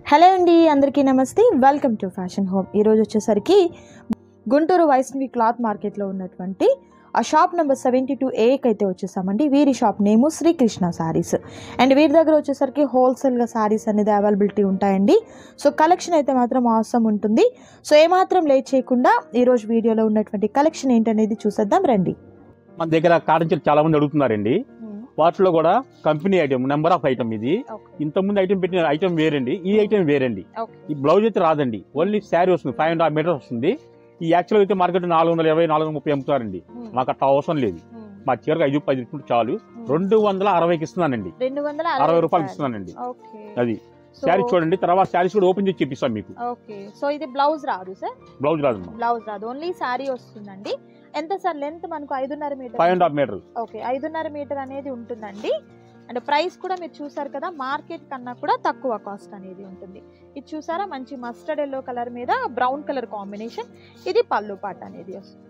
Hello అండి అందరికీ నమస్తే వెల్కమ్ టు ఫ్యాషన్ హోమ్ ఈరోజు వచ్చేసరికి గుంటూరు వైష్ణవి క్లాత్ మార్కెట్లో ఉన్నటువంటి ఆ షాప్ నెంబర్ సెవెంటీ టూ ఏకి అయితే వచ్చేసామండి వీరి shop name Srikrishna sarees and వీరి దగ్గర వచ్చేసరికి హోల్సేల్గా శారీస్ అనేది అవైలబిలిటీ ఉంటాయండి సో కలెక్షన్ అయితే మాత్రం అవసరం ఉంటుంది సో ఏమాత్రం లేట్ చేయకుండా ఈరోజు వీడియోలో ఉన్నటువంటి కలెక్షన్ ఏంటనేది చూసేద్దాం రండి మన దగ్గర కాటన్ చీర చాలా మంది అడుగుతున్నారండి వాటిలో కూడా company item number of item ఇది ఇంతకుముందు ఐటమ్ పెట్టిన ఐటమ్ వేరండి ఈ ఐటమ్ వేరండి ఈ బ్లౌజ్ అయితే రాదండి ఓన్లీ శారీ వస్తుంది ఫైవ్ అండ్ హాఫ్ మీటర్స్ వస్తుంది ఈ యాక్చువల్ అయితే మార్కెట్ నాలుగు వందల ఇరవై నాలుగు వందల ముప్పై అమ్ముతారండి మాకు అట్లా అవసరం లేదు మా చీరకు ఐదు పది రూపాయలు చాలు రెండు వందల అరవైకి ఇస్తున్నానండి రెండు వందల అరవై రూపాయలకి ఇస్తున్నానండి ఓకే అది శారీ చూడండి తర్వాత శారీస్ కూడా ఓపెన్ చేసి చూపిస్తాం మీకు ఓకే సో ఇది బ్లౌజ్ రాదు సార్ బ్లౌజ్ రాదు బ్లౌజ్ రాదు ఓన్లీ శారీ వస్తుందండి ఎంత సార్ లెంత్ మనకు ఐదున్నర metre five and half metre okay ఐదున్నర మీటర్ అనేది ఉంటుందండి అండ్ ప్రైస్ కూడా మీరు చూసారు కదా మార్కెట్ కన్నా కూడా తక్కువ కాస్ట్ అనేది ఉంటుంది ఇది చూసారా మంచి మస్టర్డ్ ఎల్లో కలర్ మీద బ్రౌన్ కలర్ కాంబినేషన్ ఇది పళ్ళు పాట అనేది వస్తుంది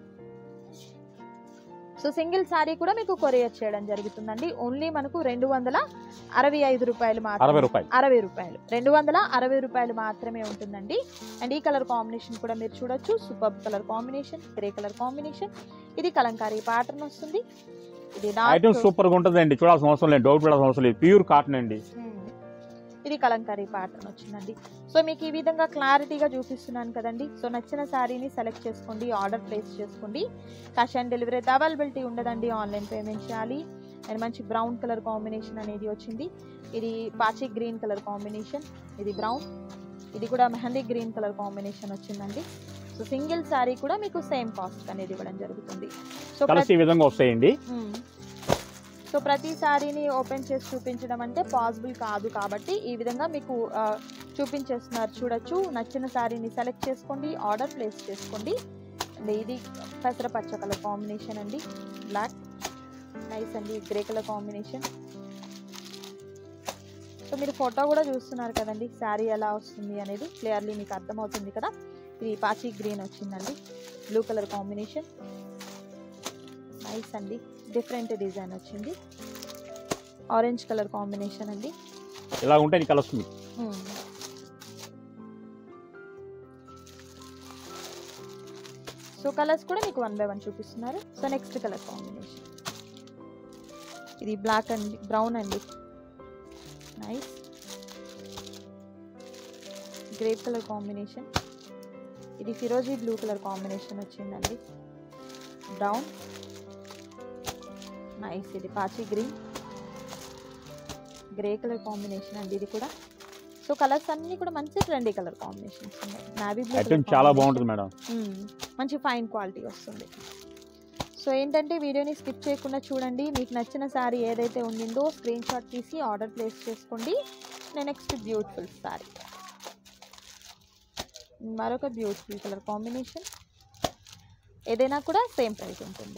సో సింగిల్ శారీ కూడా మీకు కొరియర్ చేయడం జరుగుతుందండి ఓన్లీ మనకు రెండు వందల అరవై ఐదు రూపాయలు అరవై మాత్రమే రూపాయలు అరవై రూపాయలు రెండు వందల అరవై రూపాయలు మాత్రమే ఉంటుందండి అండ్ ఈ కలర్ కాంబినేషన్ కూడా మీరు చూడొచ్చు super colour combination grey colour combination ఇది కలంకారీ ప్యాటర్న్ వస్తుంది ఇది ఐటమ్ dark- సూపర్ గా ఉంటుందండి చూడాల్సిన అవసరం లేదు డౌట్ పడాల్సిన అవసరం లేదు ప్యూర్ కాటన్ అండి మ్మ్. ఇది కలంకారీ ప్యాటర్న్ వచ్చిందండి సో మీకు ఈ విధంగా క్లారిటీగా చూపిస్తున్నాను కదండి సో నచ్చిన శారీని సెలెక్ట్ చేసుకోండి ఆర్డర్ ప్లేస్ చేసుకోండి క్యాష్ ఆన్ డెలివరీ అయితే అవైలబిలిటీ ఉండదండి ఆన్లైన్ పేమెంట్ చేయాలి అండ్ మంచి బ్రౌన్ కలర్ కాంబినేషన్ అనేది వచ్చింది ఇది పాచి గ్రీన్ కలర్ కాంబినేషన్ ఇది బ్రౌన్ ఇది కూడా మెహందీ గ్రీన్ కలర్ కాంబినేషన్ వచ్చిందండి సో సింగిల్ శారీ కూడా మీకు సేమ్ కాస్ట్ అనేది ఇవ్వడం జరుగుతుంది సో కలర్స్ ఈ విధంగా వస్తాయండి మ్మ్. సో ప్రతి సారీని ఓపెన్ చేసి చూపించడం అంటే పాసిబుల్ కాదు కాబట్టి ఈ విధంగా మీకు ఆ, చూపించేస్తున్నారు చూడొచ్చు నచ్చిన శారీని సెలెక్ట్ చేసుకోండి ఆర్డర్ ప్లేస్ చేసుకోండి అండ్ ఇది పెసరపచ్చ కలర్ కాంబినేషన్ అండి బ్లాక్ నైస్ అండి గ్రే కలర్ కాంబినేషన్ సో మీరు ఫోటో కూడా చూస్తున్నారు కదండి శారీ ఎలా వస్తుంది అనేది క్లియర్లీ మీకు అర్థమవుతుంది కదా ఇది పాచి గ్రీన్ వచ్చిందండి బ్లూ కలర్ కాంబినేషన్ నైస్ అండి డిఫరెంట్ డిజైన్ వచ్చింది ఆరెంజ్ కలర్ కాంబినేషన్ అండి ఇలా ఉంటాయి కలర్స్ మీకు మ్మ్. సో కలర్స్ కూడా మీకు వన్ బై వన్ చూపిస్తున్నారు సో నెక్స్ట్ కలర్ కాంబినేషన్ ఇది బ్లాక్ అండి బ్రౌన్ అండి నైస్ గ్రేప్ కలర్ కాంబినేషన్ ఇది ఫిరోజీ బ్లూ కలర్ కాంబినేషన్ వచ్చిందండి బ్రౌన్ నైస్ ఇది పాచి గ్రీన్ గ్రే కలర్ కాంబినేషన్ అండి ఇది కూడా సో కలర్స్ అన్ని కూడా మంచి ట్రెండీ కలర్ కాంబినేషన్స్ ఉన్నాయి నావీ బ్లూ ఐటమ్ చాలా బాగుంటుంది మేడం మంచి ఫైన్ క్వాలిటీ వస్తుంది సో ఏంటంటే వీడియోని స్కిప్ చేయకుండా చూడండి మీకు నచ్చిన శారీ ఏదైతే ఉండిందో స్క్రీన్ షాట్ తీసి ఆర్డర్ ప్లేస్ చేసుకోండి నేను నెక్స్ట్ బ్యూటిఫుల్ శారీ మరొక బ్యూటిఫుల్ కలర్ కాంబినేషన్ ఏదైనా కూడా సేమ్ ప్రైస్ ఉంటుంది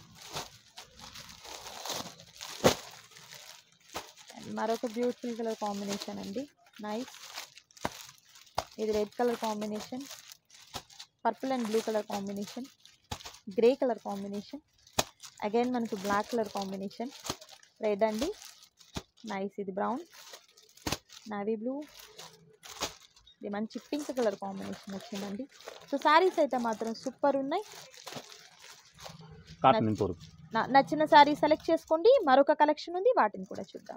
And మరొక బ్యూటిఫుల్ కలర్ కాంబినేషన్ అండి నైస్ ఇది red colour combination purple and blue colour combination grey colour combination again మనకు బ్లాక్ కలర్ కాంబినేషన్ రెడ్ అండి నైస్ ఇది బ్రౌన్ నావీ బ్లూ ఇది మంచి పింక్ కలర్ కాంబినేషన్ వచ్చిందండి సో శారీస్ అయితే మాత్రం సూపర్ ఉన్నాయి కాటన్ ఇంకోరు నా- నచ్చిన శారీ సెలెక్ట్ చేసుకోండి మరొక కలెక్షన్ ఉంది వాటిని కూడా చూద్దాం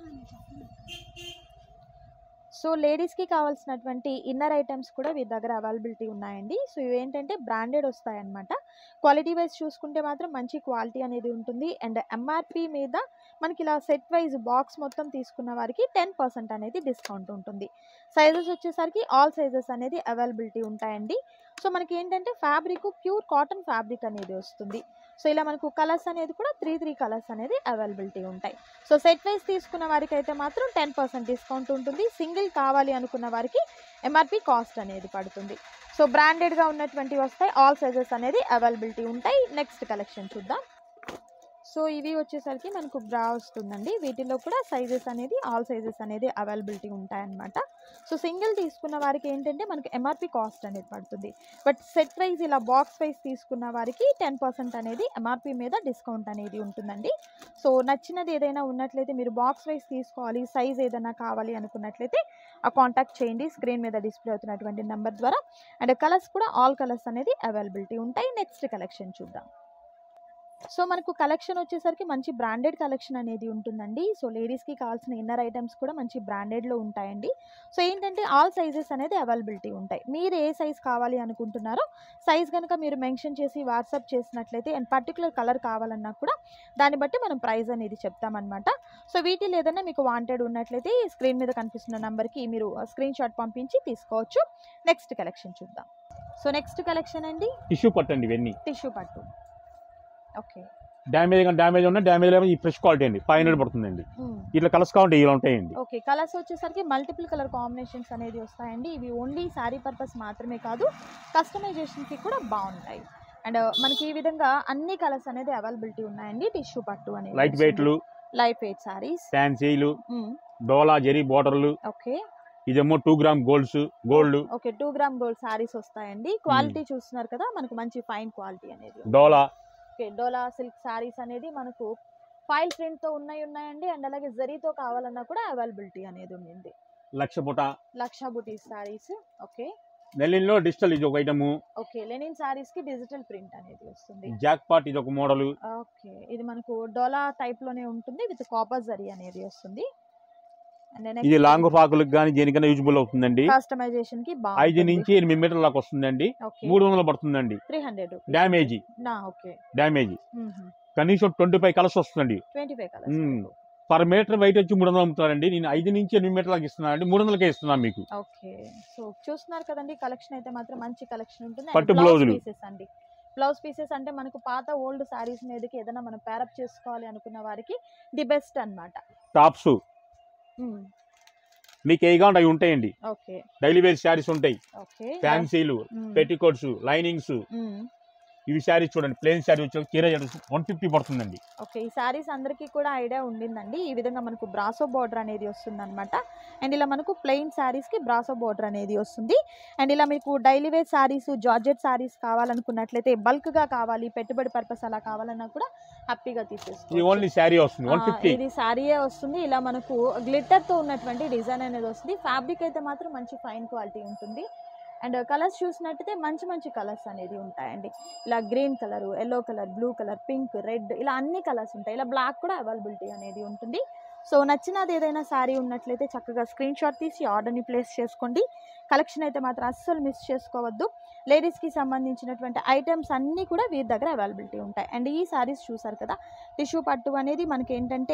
సో లేడీస్కి కావాల్సినటువంటి ఇన్నర్ ఐటమ్స్ కూడా వీరి దగ్గర అవైలబిలిటీ ఉన్నాయండి సో ఇవి ఏంటంటే బ్రాండెడ్ వస్తాయన్నమాట క్వాలిటీ వైజ్ చూసుకుంటే మాత్రం మంచి క్వాలిటీ అనేది ఉంటుంది అండ్ ఎంఆర్పి మీద మనకి ఇలా సెట్ వైజ్ బాక్స్ మొత్తం తీసుకున్న వారికి టెన్ పర్సెంట్ అనేది డిస్కౌంట్ ఉంటుంది సైజెస్ వచ్చేసరికి ఆల్ సైజెస్ అనేది అవైలబిలిటీ ఉంటాయండి సో మనకి ఏంటంటే ఫ్యాబ్రిక్ ప్యూర్ కాటన్ ఫ్యాబ్రిక్ అనేది వస్తుంది సో ఇలా మనకు కలర్స్ అనేది కూడా త్రీ త్రీ కలర్స్ అనేది అవైలబిలిటీ ఉంటాయి సో సెట్ వైజ్ తీసుకున్న వారికి అయితే మాత్రం టెన్ పర్సెంట్ డిస్కౌంట్ ఉంటుంది సింగిల్ కావాలి అనుకున్న వారికి ఎంఆర్పి కాస్ట్ అనేది పడుతుంది సో బ్రాండెడ్గా ఉన్నటువంటివి వస్తాయి ఆల్ సైజెస్ అనేది అవైలబిలిటీ ఉంటాయి నెక్స్ట్ కలెక్షన్ చూద్దాం సో ఇవి వచ్చేసరికి మనకు బ్రా వస్తుందండి వీటిలో కూడా సైజెస్ అనేది ఆల్ సైజెస్ అనేది అవైలబిలిటీ ఉంటాయన్నమాట సో సింగిల్ తీసుకున్న వారికి ఏంటంటే మనకి ఎంఆర్పి కాస్ట్ అనేది పడుతుంది బట్ సెట్ వైజ్ ఇలా బాక్స్ వైజ్ తీసుకున్న వారికి టెన్ పర్సెంట్ అనేది ఎంఆర్పి మీద డిస్కౌంట్ అనేది ఉంటుందండి సో నచ్చినది ఏదైనా ఉన్నట్లయితే మీరు బాక్స్ వైజ్ తీసుకోవాలి సైజ్ ఏదైనా కావాలి అనుకున్నట్లయితే ఆ కాంటాక్ట్ చేయండి స్క్రీన్ మీద డిస్ప్లే అవుతున్నటువంటి నెంబర్ ద్వారా అండ్ కలర్స్ కూడా ఆల్ కలర్స్ అనేది అవైలబిలిటీ ఉంటాయి నెక్స్ట్ కలెక్షన్ చూద్దాం సో మనకు కలెక్షన్ వచ్చేసరికి మంచి బ్రాండెడ్ కలెక్షన్ అనేది ఉంటుందండి సో లేడీస్కి కావాల్సిన ఇన్నర్ ఐటమ్స్ కూడా మంచి బ్రాండెడ్లో ఉంటాయండి సో ఏంటంటే ఆల్ సైజెస్ అనేది అవైలబిలిటీ ఉంటాయి మీరు ఏ సైజ్ కావాలి అనుకుంటున్నారో సైజ్ కనుక మీరు మెన్షన్ చేసి వాట్సాప్ చేసినట్లయితే అండ్ పర్టికులర్ కలర్ కావాలన్నా కూడా దాన్ని బట్టి మనం ప్రైస్ అనేది చెప్తామన్నమాట సో వీటిలో ఏదైనా మీకు వాంటెడ్ ఉన్నట్లయితే ఈ స్క్రీన్ మీద కనిపిస్తున్న నెంబర్కి మీరు స్క్రీన్ షాట్ పంపించి తీసుకోవచ్చు నెక్స్ట్ కలెక్షన్ చూద్దాం సో నెక్స్ట్ కలెక్షన్ అండి టిష్యూ పట్టండి ఇవన్నీ టిష్యూ పట్టు ఓకే డ్యామేజ్ కానీ డ్యామేజ్ ఉన్న డ్యామేజ్ లేకపోతే ఈ ఫ్రెష్ క్వాలిటీ అండి ఫైవ్ హండ్రెడ్ పడుతుందండి ఇట్లా కలర్స్ కావాలంటే ఇలా ఉంటాయండి ఓకే కలర్స్ వచ్చేసరికి మల్టిపుల్ కలర్ కాంబినేషన్స్ అనేది వస్తాయండి ఇవి ఓన్లీ శారీ పర్పస్ మాత్రమే కాదు కస్టమైజేషన్కి కూడా బాగుంటాయి అండ్ మనకి ఈ విధంగా అన్ని కలర్స్ అనేది అవైలబిలిటీ ఉన్నాయండి టిష్యూ పట్టు అనేది లైట్ వెయిట్లు లైట్ వెయిట్ సారీస్ ఫ్యాన్సీలు డోలా జెరీ బోర్డర్లు ఓకే ఇదేమో two gram golds gold okay two gram gold sarees వస్తాయండి క్వాలిటీ చూస్తున్నారు కదా మనకు మంచి ఫైన్ క్వాలిటీ అనేది డోలా ఓకే డోలా సిల్క్ సారీస్ అనేది మనకు ఫైల్ ప్రింట్ తో ఉన్నాయి ఉన్నాయండి అండ్ అలాగే జరీతో కావాలన్నా కూడా అవైలబిలిటీ అనేది ఉండింది లక్ష పుట లక్ష బుటీస్ సారీస్ ఓకే నెల్లిన్లో డిజిటల్ ఇది ఒక ఐటము ఓకే లెనిన్ సారీస్ కి డిజిటల్ ప్రింట్ అనేది వస్తుంది జాక్ పాట్ ఇది ఒక మోడల్ ఓకే ఇది మనకు డోలా టైప్ లోనే ఉంటుంది విత్ కాపర్ జరీ అనేది వస్తుంది అండ్ ఇది లాంగ్ ఫ్రాకులకు కానీ దేనికైనా యూజ్ఫుల్ అవుతుందండి కస్టమైజేషన్ కి ఐదు నుంచి ఎనిమిది మీటర్ల దాకా వస్తుందండి ఓకే మూడు వందలు పడుతుందండి త్రీ హండ్రెడ్ డ్యామేజ్ నా ఓకే డ్యామేజ్ కనీసం ట్వంటీ ఫైవ్ కలర్స్ వస్తుందండి ట్వంటీ ఫైవ్ మ్మ్. కలర్స్ పర్ మీటర్ బయట వచ్చి మూడు వందలు అమ్ముతారండి నేను ఐదు నుంచి ఎనిమిది మీటర్లకు ఇస్తున్నాను అండి మూడు వందలకే ఇస్తున్నాను మీకు ఓకే సో చూస్తున్నారు కదండి కలెక్షన్ అయితే మాత్రం మంచి కలెక్షన్ ఉంటుంది పట్టు బ్లౌజులు. పీసెస్ అండి బ్లౌజ్ పీసెస్ అంటే మనకు పాత ఓల్డ్ సారీస్ మీదకి ఏదైనా మనం ప్యారప్ చేసుకోవాలి అనుకున్న వారికి ది బెస్ట్ అన్నమాట టాప్స్ మీకు ఏ కావాలి అవి ఉంటాయండి ఓకే డైలీ వేర్ శారీస్ ఉంటాయి ఓకే ఫ్యాన్సీలు పెట్టికోట్స్ లైనింగ్స్ ఇవి శారీస్ చూడండి ప్లేన్ శారీ వచ్చి చీర వన్ ఫిఫ్టీ పడుతుందండి ఓకే ఈ సారీస్ అందరికీ కూడా ఐడియా ఉండిందండి ఈ విధంగా మనకు బ్రాసో బార్డర్ అనేది వస్తుంది అనమాట అండ్ ఇలా మనకు ప్లెయిన్ శారీస్కి బ్రాసో బార్డర్ అనేది వస్తుంది అండ్ ఇలా మీకు daily wear sarees georgette sarees కావాలనుకున్నట్లయితే బల్క్గా కావాలి పెట్టుబడి పర్పస్ అలా కావాలన్నా కూడా హ్యాపీగా ఇది తీసేసుకోవచ్చు ఓన్లీ శారీ వస్తుంది వన్ ఆ, ఫిఫ్టీ ఇది శారీయే వస్తుంది ఇలా మనకు గ్లిట్టర్ తో ఉన్నటువంటి డిజైన్ అనేది వస్తుంది ఫ్యాబ్రిక్ అయితే మాత్రం మంచి ఫైన్ క్వాలిటీ ఉంటుంది అండ్ కలర్స్ చూసినట్టయితే మంచి మంచి కలర్స్ అనేది ఉంటాయండి ఇలా green colour yellow colour blue colour pink red ఇలా అన్ని కలర్స్ ఉంటాయి ఇలా బ్లాక్ కూడా అవైలబిలిటీ అనేది ఉంటుంది సో నచ్చినది ఏదైనా శారీ ఉన్నట్లయితే చక్కగా స్క్రీన్ షాట్ తీసి ఆర్డర్ని ప్లేస్ చేసుకోండి కలెక్షన్ అయితే మాత్రం అస్సలు మిస్ చేసుకోవద్దు లేడీస్కి సంబంధించినటువంటి ఐటమ్స్ అన్నీ కూడా వీరి దగ్గర అవైలబిలిటీ ఉంటాయి అండ్ ఈ శారీస్ చూసారు కదా టిష్యూ పట్టు అనేది మనకి ఏంటంటే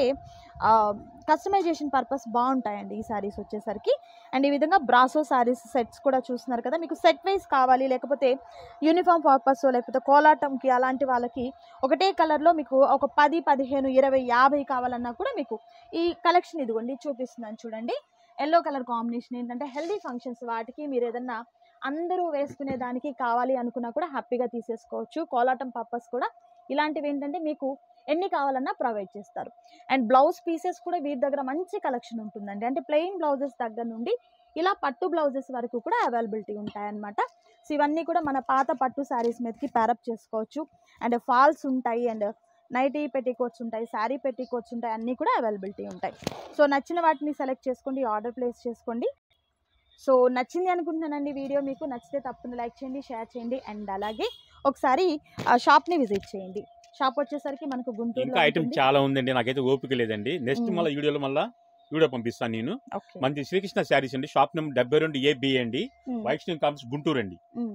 కస్టమైజేషన్ పర్పస్ బాగుంటాయండి ఈ శారీస్ వచ్చేసరికి అండ్ ఈ విధంగా బ్రాసో శారీస్ సెట్స్ కూడా చూస్తున్నారు కదా మీకు సెట్ వైజ్ కావాలి లేకపోతే యూనిఫామ్ పర్పస్ లేకపోతే కోలాటంకి అలాంటి వాళ్ళకి ఒకటే కలర్లో మీకు ఒక పది పదిహేను ఇరవై యాభై కావాలన్నా కూడా మీకు ఈ కలెక్షన్ ఇదిగోండి చూపిస్తున్నాను చూడండి ఎల్లో కలర్ కాంబినేషన్ ఏంటంటే హెల్దీ ఫంక్షన్స్ వాటికి మీరు ఏదన్నా అందరూ వేసుకునే దానికి కావాలి అనుకున్నా కూడా హ్యాపీగా తీసేసుకోవచ్చు కోలాటం పర్పస్ కూడా ఇలాంటివి ఏంటంటే మీకు ఎన్ని కావాలన్నా ప్రొవైడ్ చేస్తారు అండ్ బ్లౌజ్ పీసెస్ కూడా వీరి దగ్గర మంచి కలెక్షన్ ఉంటుందండి అంటే ప్లెయిన్ బ్లౌజెస్ దగ్గర నుండి ఇలా పట్టు బ్లౌజెస్ వరకు కూడా అవైలబిలిటీ ఉంటాయన్నమాట సో ఇవన్నీ కూడా మన పాత పట్టు శారీస్ మీదకి ప్యారప్ చేసుకోవచ్చు అండ్ ఫాల్స్ ఉంటాయి అండ్ నైటీ పెట్టికోట్స్ ఉంటాయి శారీ పెట్టికోట్స్ ఉంటాయి అన్నీ కూడా అవైలబిలిటీ ఉంటాయి సో నచ్చిన వాటిని సెలెక్ట్ చేసుకోండి ఆర్డర్ ప్లేస్ చేసుకోండి సో నచ్చింది అనుకుంటున్నానండి వీడియో మీకు నచ్చితే తప్పకుండా లైక్ చేయండి షేర్ చేయండి అండ్ అలాగే ఒకసారి ఆ షాప్ని విజిట్ చేయండి షాప్ వచ్చేసరికి మనకు గుంటూరులో ఇంకా ఐటమ్ ఉంటుంది. చాలా ఉందండి నాకైతే ఓపిక లేదండి నెక్స్ట్ మ్మ్. మళ్ళీ వీడియోలో మళ్ళీ వీడియో పంపిస్తాను నేను ఓకే మంచి శ్రీకృష్ణ శారీస్ అండి షాప్ నెంబర్ డెబ్బై రెండు ఏ బి అండి మ్మ్. వైష్ణవ్ కాంప్స్ గుంటూరు అండి